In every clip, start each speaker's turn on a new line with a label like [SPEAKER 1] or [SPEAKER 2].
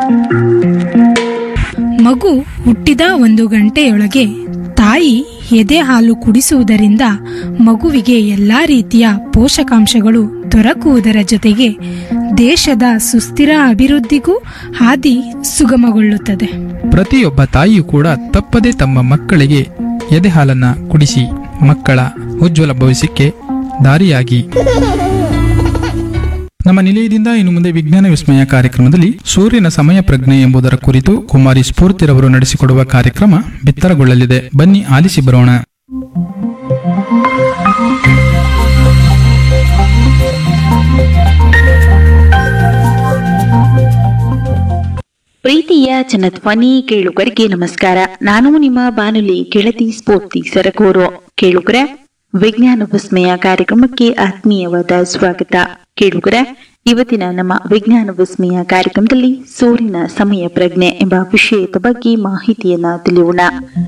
[SPEAKER 1] ಮಗು ಹುಟ್ಟಿದ ಒಂದು ಗಂಟೆಯೊಳಗೆ ತಾಯಿ ಎದೆ ಹಾಲು ಕುಡಿಸುವುದರಿಂದ ಮಗುವಿಗೆ ಎಲ್ಲ ರೀತಿಯ ಪೋಷಕಾಂಶಗಳು ದೊರಕುವುದರ ಜೊತೆಗೆ ದೇಶದ ಸುಸ್ಥಿರ ಅಭಿವೃದ್ಧಿಗೂ ಹಾದಿ ಸುಗಮಗೊಳ್ಳುತ್ತದೆ
[SPEAKER 2] ಪ್ರತಿಯೊಬ್ಬ ತಾಯಿಯೂ ಕೂಡ ತಪ್ಪದೆ ತಮ್ಮ ಮಕ್ಕಳಿಗೆ ಎದೆ ಹಾಲನ್ನ ಕುಡಿಸಿ ಮಕ್ಕಳ ಉಜ್ವಲ ಭವಿಷ್ಯಕ್ಕೆ ದಾರಿಯಾಗಿ ನಮ್ಮ ನಿಲಯದಿಂದ ಇನ್ನು ಮುಂದೆ ವಿಜ್ಞಾನ ವಿಸ್ಮಯ ಕಾರ್ಯಕ್ರಮದಲ್ಲಿ ಸೂರ್ಯನ ಸಮಯ ಪ್ರಜ್ಞೆ ಎಂಬುದರ ಕುರಿತು ಕುಮಾರಿ ಸ್ಫೂರ್ತಿರವರು ನಡೆಸಿಕೊಡುವ ಕಾರ್ಯಕ್ರಮ ಬಿತ್ತರಗೊಳ್ಳಲಿದೆ ಬನ್ನಿ ಆಲಿಸಿ ಬರೋಣ
[SPEAKER 3] ಪ್ರೀತಿಯ ಜನಧ್ವನಿ ಕೇಳುಗರಿಗೆ ನಮಸ್ಕಾರ ನಾನು ನಿಮ್ಮ ಬಾನುಲಿ ಗೆಳತಿ ಸ್ಫೂರ್ತಿ ಸರಗೂರು ಕೇಳುಗರ ವಿಜ್ಞಾನ ವಿಸ್ಮಯ ಕಾರ್ಯಕ್ರಮಕ್ಕೆ ಆತ್ಮೀಯವಾದ ಸ್ವಾಗತ ಕೇಳುಗರ ಇವತ್ತಿನ ನಮ್ಮ ವಿಜ್ಞಾನ ವಿಸ್ಮಯ ಕಾರ್ಯಕ್ರಮದಲ್ಲಿ ಸೂರ್ಯನ ಸಮಯ ಪ್ರಜ್ಞೆ ಎಂಬ ವಿಷಯದ ಬಗ್ಗೆ ಮಾಹಿತಿಯನ್ನ ತಿಳಿಯೋಣ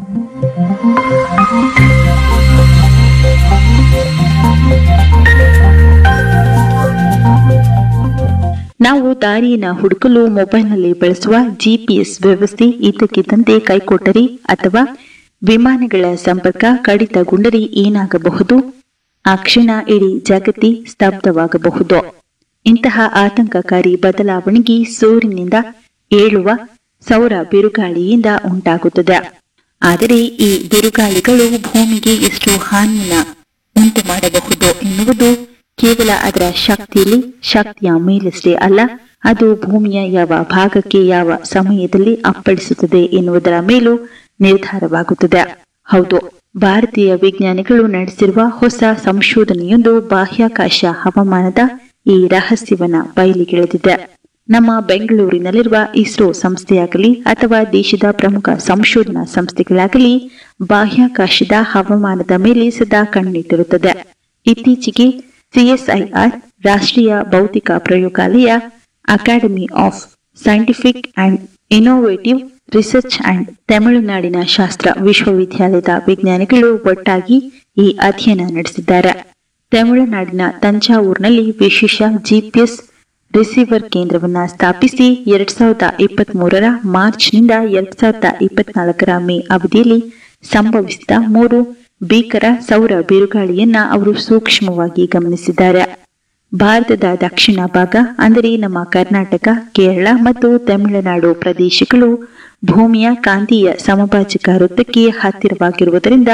[SPEAKER 3] ನಾವು ದಾರಿಯನ್ನ ಹುಡುಕಲು ಮೊಬೈಲ್ನಲ್ಲಿ ಬಳಸುವ ಜಿಪಿಎಸ್ ವ್ಯವಸ್ಥೆ ಇದ್ದಕ್ಕಿದ್ದಂತೆ ಕೈಕೊಟ್ಟರೆ ಅಥವಾ ವಿಮಾನಗಳ ಸಂಪರ್ಕ ಕಡಿತಗೊಂಡರೆ ಏನಾಗಬಹುದು ಆ ಕ್ಷಣ ಇಡೀ ಜಗತ್ತಿ ಸ್ತಬ್ಧವಾಗಬಹುದು ಇಂತಹ ಆತಂಕಕಾರಿ ಬದಲಾವಣೆಗೆ ಸೂರ್ಯನಿಂದ ಏಳುವ ಸೌರ ಬಿರುಗಾಳಿಯಿಂದ ಉಂಟಾಗುತ್ತದೆ ಆದರೆ ಈ ಬಿರುಗಾಳಿಗಳು ಭೂಮಿಗೆ ಎಷ್ಟು ಹಾನಿಯನ್ನ ಉಂಟು ಮಾಡಬಹುದು ಎನ್ನುವುದು ಕೇವಲ ಅದರ ಶಕ್ತಿಯಲ್ಲಿ ಶಕ್ತಿಯ ಮೇಲಷ್ಟೇ ಅಲ್ಲ ಅದು ಭೂಮಿಯ ಯಾವ ಭಾಗಕ್ಕೆ ಯಾವ ಸಮಯದಲ್ಲಿ ಅಪ್ಪಳಿಸುತ್ತದೆ ಎನ್ನುವುದರ ಮೇಲೂ ನಿರ್ಧಾರವಾಗುತ್ತದೆ ಹೌದು ಭಾರತೀಯ ವಿಜ್ಞಾನಿಗಳು ನಡೆಸಿರುವ ಹೊಸ ಸಂಶೋಧನೆಯೊಂದು ಬಾಹ್ಯಾಕಾಶ ಹವಾಮಾನದ ಈ ರಹಸ್ಯವನ್ನ ಬಯಲಿಗೆಳೆದಿದೆ ನಮ್ಮ ಬೆಂಗಳೂರಿನಲ್ಲಿರುವ ಇಸ್ರೋ ಸಂಸ್ಥೆಯಾಗಲಿ ಅಥವಾ ದೇಶದ ಪ್ರಮುಖ ಸಂಶೋಧನಾ ಸಂಸ್ಥೆಗಳಾಗಲಿ ಬಾಹ್ಯಾಕಾಶದ ಹವಾಮಾನದ ಮೇಲೆ ಸದಾ ಕಣ್ಣಿಟ್ಟಿರುತ್ತದೆ ಇತ್ತೀಚೆಗೆ ಸಿಎಸ್ಐಆರ್ ರಾಷ್ಟ್ರೀಯ ಭೌತಿಕ ಪ್ರಯೋಗಾಲಯ Academy of Scientific and Innovative Research and ತಮಿಳುನಾಡಿನ ಶಾಸ್ತ್ರ ವಿಶ್ವವಿದ್ಯಾಲಯದ ವಿಜ್ಞಾನಿಗಳು ಒಟ್ಟಾಗಿ ಈ ಅಧ್ಯಯನ ನಡೆಸಿದ್ದಾರೆ ತಮಿಳುನಾಡಿನ ತಂಜಾವೂರಿನಲ್ಲಿ ವಿಶೇಷ ಜಿಪಿಎಸ್ ರಿಸೀವರ್ ಕೇಂದ್ರವನ್ನ ಸ್ಥಾಪಿಸಿ ಎರಡ್ ಸಾವಿರದ ಇಪ್ಪತ್ತ್ ಮೂರರ ಮಾರ್ಚ್ನಿಂದ ಎರಡ್ ಸಾವಿರದ ಇಪ್ಪತ್ನಾಲ್ಕರ ಮೇ ಅವಧಿಯಲ್ಲಿ ಸಂಭವಿಸಿದ ಮೂರು ಭೀಕರ ಸೌರ ಬಿರುಗಾಳಿಯನ್ನ ಅವರು ಸೂಕ್ಷ್ಮವಾಗಿ ಗಮನಿಸಿದ್ದಾರೆ ಭಾರತದ ದಕ್ಷಿಣ ಭಾಗ ಅಂದರೆ ನಮ್ಮ ಕರ್ನಾಟಕ ಕೇರಳ ಮತ್ತು ತಮಿಳುನಾಡು ಪ್ರದೇಶಗಳು ಭೂಮಿಯ ಕಾಂತೀಯ ಸಮಭಾಜಕ ವೃತ್ತಕ್ಕೆ ಹತ್ತಿರವಾಗಿರುವುದರಿಂದ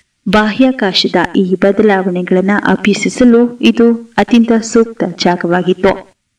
[SPEAKER 3] ಬಾಹ್ಯಾಕಾಶದ ಈ ಬದಲಾವಣೆಗಳನ್ನು ಅಭ್ಯಸಿಸಲು ಇದು ಅತ್ಯಂತ ಸೂಕ್ತ ಜಾಗವಾಗಿತ್ತು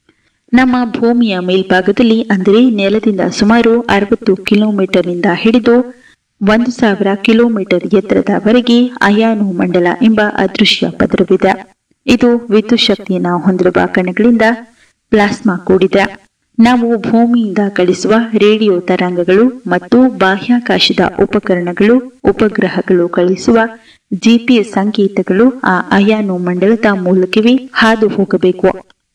[SPEAKER 3] ನಮ್ಮ ಭೂಮಿಯ ಮೇಲ್ಭಾಗದಲ್ಲಿ ಅಂದರೆ ನೆಲದಿಂದ ಸುಮಾರು ಅರವತ್ತು ಕಿಲೋಮೀಟರ್ನಿಂದ ಹಿಡಿದು ಒಂದು ಸಾವಿರ ಕಿಲೋಮೀಟರ್ ಎತ್ತರದವರೆಗೆ ಅಯಾನು ಮಂಡಲ ಎಂಬ ಅದೃಶ್ಯ ಪದರವಿದೆ ಇದು ವಿದ್ಯುತ್ ಶಕ್ತಿಯನ್ನ ಹೊಂದಿರುವ ಕಣಗಳಿಂದ ಪ್ಲಾಸ್ಮಾ ಕೂಡಿದೆ ನಾವು ಭೂಮಿಯಿಂದ ಕಳಿಸುವ ರೇಡಿಯೋ ತರಂಗಗಳು ಮತ್ತು ಬಾಹ್ಯಾಕಾಶದ ಉಪಕರಣಗಳು ಉಪಗ್ರಹಗಳು ಕಳಿಸುವ ಜಿಪಿಎಸ್ ಸಂಕೇತಗಳು ಆ ಅಯಾನು ಮಂಡಲದ ಮೂಲಕವೇ ಹಾದು ಹೋಗಬೇಕು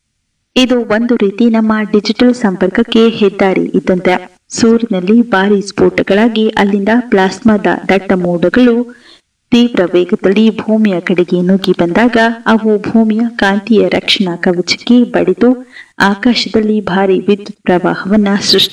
[SPEAKER 3] ಇದು ಒಂದು ರೀತಿ ನಮ್ಮ ಡಿಜಿಟಲ್ ಸಂಪರ್ಕಕ್ಕೆ ಹೆದ್ದಾರಿ ಇದ್ದಂತೆ ಸೂರ್ಯನಲ್ಲಿ ಭಾರಿ ಸ್ಫೋಟಗಳಾಗಿ ಅಲ್ಲಿಂದ ಪ್ಲಾಸ್ಮಾದ ದಟ್ಟ ಮೋಡಗಳು ತೀವ್ರ ವೇಗದಲ್ಲಿ ಭೂಮಿಯ ಕಡೆಗೆ ನುಗ್ಗಿ ಬಂದಾಗ ಅವು ಭೂಮಿಯ ಕಾಂತೀಯ ರಕ್ಷಣಾ ಕವಚಕ್ಕೆ ಬಡಿದು ಆಕಾಶದಲ್ಲಿ ಭಾರಿ ವಿದ್ಯುತ್ ಪ್ರವಾಹವನ್ನ ಸೃಷ್ಟಿ